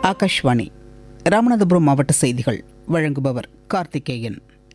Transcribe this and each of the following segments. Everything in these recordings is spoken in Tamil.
ஆகாஷ்வாணி ராமநாதபுரம் மாவட்ட செய்திகள் வழங்குபவர் கார்த்திகேயன்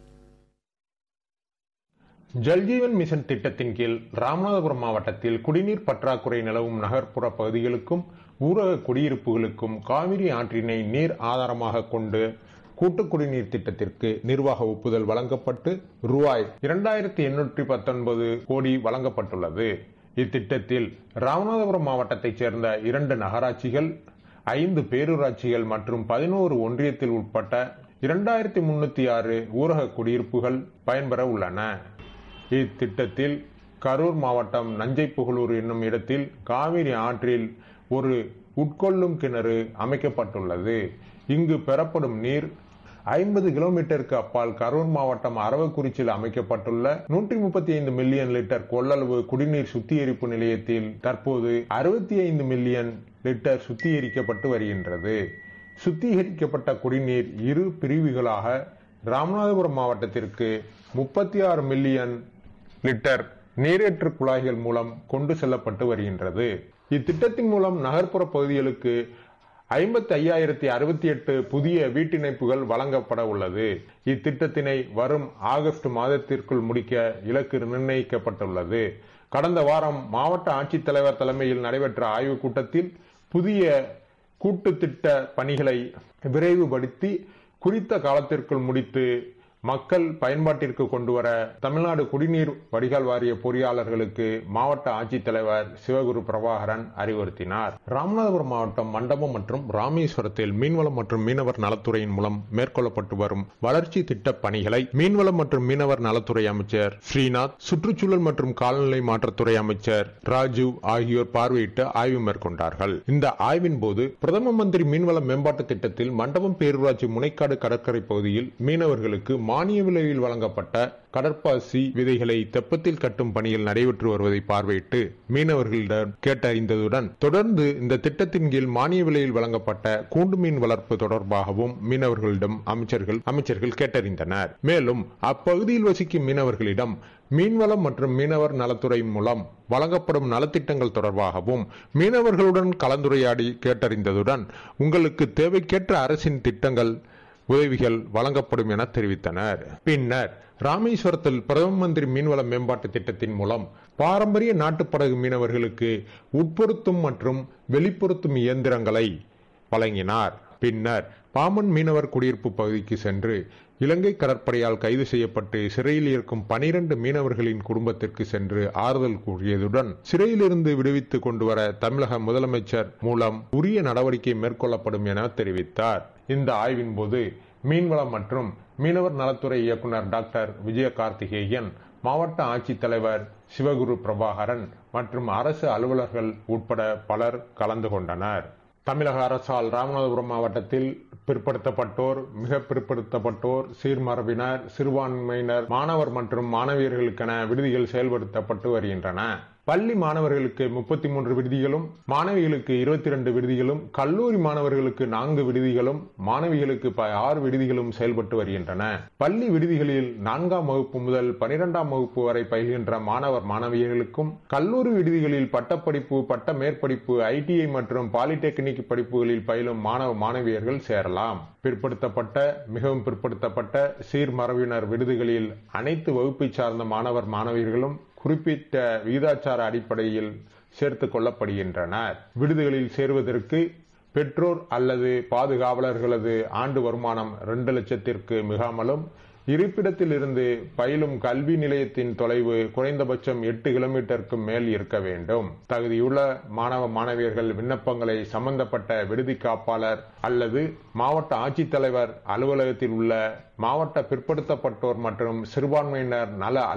ஜல்ஜீவன் மிஷன் திட்டத்தின் கீழ் ராமநாதபுரம் மாவட்டத்தில் குடிநீர் பற்றாக்குறை நிலவும் நகர்ப்புற பகுதிகளுக்கும் ஊரக குடியிருப்புகளுக்கும் காவிரி ஆற்றினை நீர் ஆதாரமாக கொண்டு கூட்டு குடிநீர் திட்டத்திற்கு நிர்வாக ஒப்புதல் வழங்கப்பட்டு ரூபாய் இரண்டாயிரத்தி எண்ணூற்றி பத்தொன்பது கோடி வழங்கப்பட்டுள்ளது இத்திட்டத்தில் ராமநாதபுரம் மாவட்டத்தைச் சேர்ந்த இரண்டு நகராட்சிகள் ஐந்து பேரூராட்சிகள் மற்றும் பதினோரு ஒன்றியத்தில் உட்பட்ட இரண்டாயிரத்தி முன்னூத்தி ஆறு ஊரக குடியிருப்புகள் பயன்பெற உள்ளன இத்திட்டத்தில் கரூர் மாவட்டம் நஞ்சை புகழூர் என்னும் இடத்தில் காவிரி ஆற்றில் ஒரு உட்கொள்ளும் கிணறு அமைக்கப்பட்டுள்ளது இங்கு பெறப்படும் நீர் ஐம்பது கிலோமீட்டருக்கு அப்பால் கரூர் மாவட்டம் அரவக்குறிச்சியில் அமைக்கப்பட்டுள்ள நூற்றி முப்பத்தி ஐந்து மில்லியன் லிட்டர் கொள்ளளவு குடிநீர் சுத்திகரிப்பு நிலையத்தில் தற்போது அறுபத்தி ஐந்து மில்லியன் லிட்டர் சுத்திகரிக்கப்பட்டு வருகின்றது சுத்திகரிக்கப்பட்ட குடிநீர் இரு பிரிவுகளாக ராமநாதபுரம் மாவட்டத்திற்கு முப்பத்தி ஆறு மில்லியன் லிட்டர் நீரேற்று குழாய்கள் மூலம் கொண்டு செல்லப்பட்டு வருகின்றது இத்திட்டத்தின் மூலம் நகர்ப்புற பகுதிகளுக்கு ஐம்பத்தி ஐயாயிரத்தி அறுபத்தி எட்டு புதிய வீட்டிணைப்புகள் வழங்கப்பட உள்ளது இத்திட்டத்தினை வரும் ஆகஸ்ட் மாதத்திற்குள் முடிக்க இலக்கு நிர்ணயிக்கப்பட்டுள்ளது கடந்த வாரம் மாவட்ட ஆட்சித்தலைவர் தலைமையில் நடைபெற்ற ஆய்வுக் கூட்டத்தில் புதிய கூட்டு திட்ட பணிகளை விரைவுபடுத்தி குறித்த காலத்திற்குள் முடித்து மக்கள் பயன்பாட்டிற்கு கொண்டுவர தமிழ்நாடு குடிநீர் வடிகால் வாரிய பொறியாளர்களுக்கு மாவட்ட ஆட்சித்தலைவர் சிவகுரு பிரபாகரன் அறிவுறுத்தினார் ராமநாதபுரம் மாவட்டம் மண்டபம் மற்றும் ராமேஸ்வரத்தில் மீன்வளம் மற்றும் மீனவர் நலத்துறையின் மூலம் மேற்கொள்ளப்பட்டு வரும் வளர்ச்சி திட்ட பணிகளை மீன்வளம் மற்றும் மீனவர் நலத்துறை அமைச்சர் ஸ்ரீநாத் சுற்றுச்சூழல் மற்றும் காலநிலை மாற்றத்துறை அமைச்சர் ராஜு ஆகியோர் பார்வையிட்டு ஆய்வு மேற்கொண்டார்கள் இந்த ஆய்வின் போது பிரதம மந்திரி மீன்வள மேம்பாட்டு திட்டத்தில் மண்டபம் பேரூராட்சி முனைக்காடு கடற்கரை பகுதியில் மீனவர்களுக்கு மானிய விலையில் வழங்கப்பட்ட கடற்பாசி விதைகளை தெப்பத்தில் கட்டும் பணிகள் நடைபெற்று வருவதை பார்வையிட்டு மீனவர்களிடம் கேட்டறிந்ததுடன் தொடர்ந்து இந்த திட்டத்தின் கீழ் மானிய விலையில் வழங்கப்பட்ட கூண்டு மீன் வளர்ப்பு தொடர்பாகவும் மீனவர்களிடம் அமைச்சர்கள் அமைச்சர்கள் கேட்டறிந்தனர் மேலும் அப்பகுதியில் வசிக்கும் மீனவர்களிடம் மீன்வளம் மற்றும் மீனவர் நலத்துறை மூலம் வழங்கப்படும் நலத்திட்டங்கள் தொடர்பாகவும் மீனவர்களுடன் கலந்துரையாடி கேட்டறிந்ததுடன் உங்களுக்கு தேவைக்கேற்ற அரசின் திட்டங்கள் உதவிகள் வழங்கப்படும் என தெரிவித்தனர் பின்னர் ராமேஸ்வரத்தில் பிரதம மந்திரி மீன்வள மேம்பாட்டு திட்டத்தின் மூலம் பாரம்பரிய நாட்டுப்படகு மீனவர்களுக்கு உட்பொருத்தும் மற்றும் வெளிப்பொருத்தும் இயந்திரங்களை வழங்கினார் பின்னர் பாமன் மீனவர் குடியிருப்பு பகுதிக்கு சென்று இலங்கை கடற்படையால் கைது செய்யப்பட்டு சிறையில் இருக்கும் பனிரண்டு மீனவர்களின் குடும்பத்திற்கு சென்று ஆறுதல் கூறியதுடன் சிறையிலிருந்து விடுவித்துக் கொண்டு வர தமிழக முதலமைச்சர் மூலம் உரிய நடவடிக்கை மேற்கொள்ளப்படும் என தெரிவித்தார் இந்த ஆய்வின் போது மீன்வளம் மற்றும் மீனவர் நலத்துறை இயக்குநர் டாக்டர் விஜய கார்த்திகேயன் மாவட்ட ஆட்சித்தலைவர் சிவகுரு பிரபாகரன் மற்றும் அரசு அலுவலர்கள் உட்பட பலர் கலந்து கொண்டனர் தமிழக அரசால் ராமநாதபுரம் மாவட்டத்தில் பிற்படுத்தப்பட்டோர் மிக பிற்படுத்தப்பட்டோர் சீர்மரபினர் சிறுபான்மையினர் மாணவர் மற்றும் மாணவியர்களுக்கென விடுதிகள் செயல்படுத்தப்பட்டு வருகின்றன பள்ளி மாணவர்களுக்கு முப்பத்தி மூன்று விடுதிகளும் மாணவிகளுக்கு இருபத்தி ரெண்டு விடுதிகளும் கல்லூரி மாணவர்களுக்கு நான்கு விடுதிகளும் மாணவிகளுக்கு ஆறு விடுதிகளும் செயல்பட்டு வருகின்றன பள்ளி விடுதிகளில் நான்காம் வகுப்பு முதல் பனிரெண்டாம் வகுப்பு வரை பயில்கின்ற மாணவர் மாணவியர்களுக்கும் கல்லூரி விடுதிகளில் பட்டப்படிப்பு பட்ட மேற்படிப்பு ஐடிஐ மற்றும் பாலிடெக்னிக் படிப்புகளில் பயிலும் மாணவ மாணவியர்கள் சேரலாம் பிற்படுத்தப்பட்ட மிகவும் பிற்படுத்தப்பட்ட சீர்மரபினர் விடுதிகளில் அனைத்து வகுப்பை சார்ந்த மாணவர் மாணவியர்களும் குறிப்பிட்ட விகிதாச்சார அடிப்படையில் சேர்த்துக் கொள்ளப்படுகின்றனர் விடுதிகளில் சேருவதற்கு பெற்றோர் அல்லது பாதுகாவலர்களது ஆண்டு வருமானம் இரண்டு லட்சத்திற்கு மிகாமலும் இருப்பிடத்தில் இருந்து பயிலும் கல்வி நிலையத்தின் தொலைவு குறைந்தபட்சம் எட்டு கிலோமீட்டருக்கு மேல் இருக்க வேண்டும் தகுதியுள்ள மாணவ மாணவியர்கள் விண்ணப்பங்களை சம்பந்தப்பட்ட விடுதி காப்பாளர் அல்லது மாவட்ட ஆட்சித்தலைவர் அலுவலகத்தில் உள்ள மாவட்ட பிற்படுத்தப்பட்டோர் மற்றும் சிறுபான்மையினர் நல